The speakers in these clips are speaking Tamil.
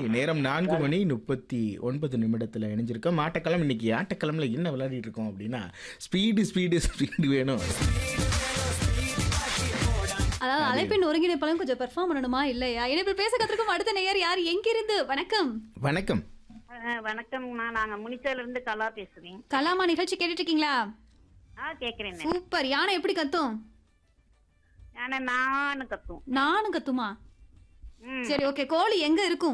நேரம் நான்கு மணி முப்பத்தி ஒன்பது நிமிடத்தில் இணைஞ்சிருக்கோம் ஆட்டக்களம் இன்னைக்கு ஆட்டக்களம்ல என்ன விளையாடிட்டு இருக்கோம் அப்படின்னா ஸ்பீடு ஸ்பீடு ஸ்பீடு வேணும் அதாவது அழைப்பின் ஒருங்கிணைப்பாலும் கொஞ்சம் பெர்ஃபார்ம் பண்ணணுமா இல்லையா இணைப்பில் பேச கத்திருக்கும் அடுத்த நேயர் யார் எங்கிருந்து வணக்கம் வணக்கம் அஹ் வணக்கம்மா நாங்க முனிச்சால இருந்து கலா பேசுறேன் கலாமா நிகழ்ச்சி கேட்டுட்டு இருக்கீங்களா ஆ கேக்குறேன் சூப்பர் யானை எப்படி கத்தும் ஆனா நானு கத்தும் நானும் கத்துமா ம் சரி ஓகே கோழி எங்க இருக்கும்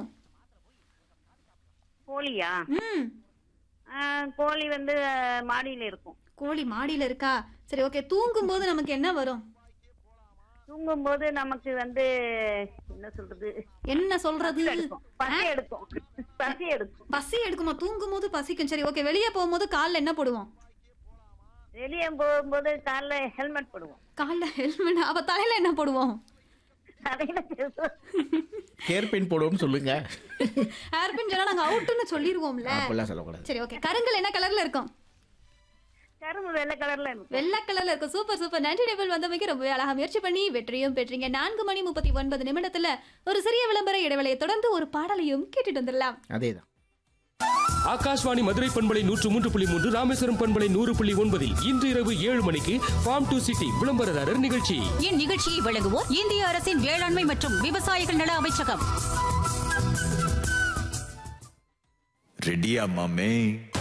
கோழியா ம் அஹ் கோழி வந்து அஹ், மாடியில இருக்கும் கோழி மாடியில இருக்கா சரி ஓகே தூங்கும் போது நமக்கு என்ன வரும் தூங்கும் போது நமக்கு வந்து என்ன சொல்றது என்ன சொல்றது எடுக்கும் பசி எடுக்கும் பசி எடுக்கும் பசி எடுக்குமா தூங்கும் போது பசிக்கும் சரி ஓகே வெளியே போகும்போது கால்ல என்ன போடுவோம் வெளியே போகும்போது காலைல ஹெல்மெட் போடுவோம் கால்ல ஹெல்மெட் அப்ப தலையில என்ன போடுவோம் அதையில பேசுவோம் கேர்பெயின் போடுவோம்னு சொல்லுங்க ஹேர்பின் சொன்னா நாங்க அவுட்னு சொல்லிருவோம்ல அப்படிலாம் சொல்லக்கூடாது சரி ஓகே கருங்கல் என்ன கலர்ல இருக்கும் கரும்பு வெள்ளை கலர்ல இருக்கும் வெள்ளை கலர்ல இருக்கும் சூப்பர் சூப்பர் நன்றி டேபிள் வந்தமைக்கு ரொம்பவே அழகா முயற்சி பண்ணி வெற்றியும் பெற்றீங்க நான்கு மணி முப்பத்தி ஒன்பது நிமிடத்துல ஒரு சிறிய விளம்பர இடைவெளியை தொடர்ந்து ஒரு பாடலையும் கேட்டுட்டு வந்துடலாம் அதேதான் ஆகாஷ்வாணி மதுரை பண்பலை நூற்று மூன்று புள்ளி மூன்று ராமேஸ்வரம் பண்பலை நூறு புள்ளி ஒன்பதில் இன்று இரவு ஏழு மணிக்கு ஃபார்ம் டு சிட்டி விளம்பரதாரர் நிகழ்ச்சி இந்நிகழ்ச்சியை வழங்குவோர் இந்திய அரசின் வேளாண்மை மற்றும் விவசாயிகள் நல அமைச்சகம் ரெடியா மாமே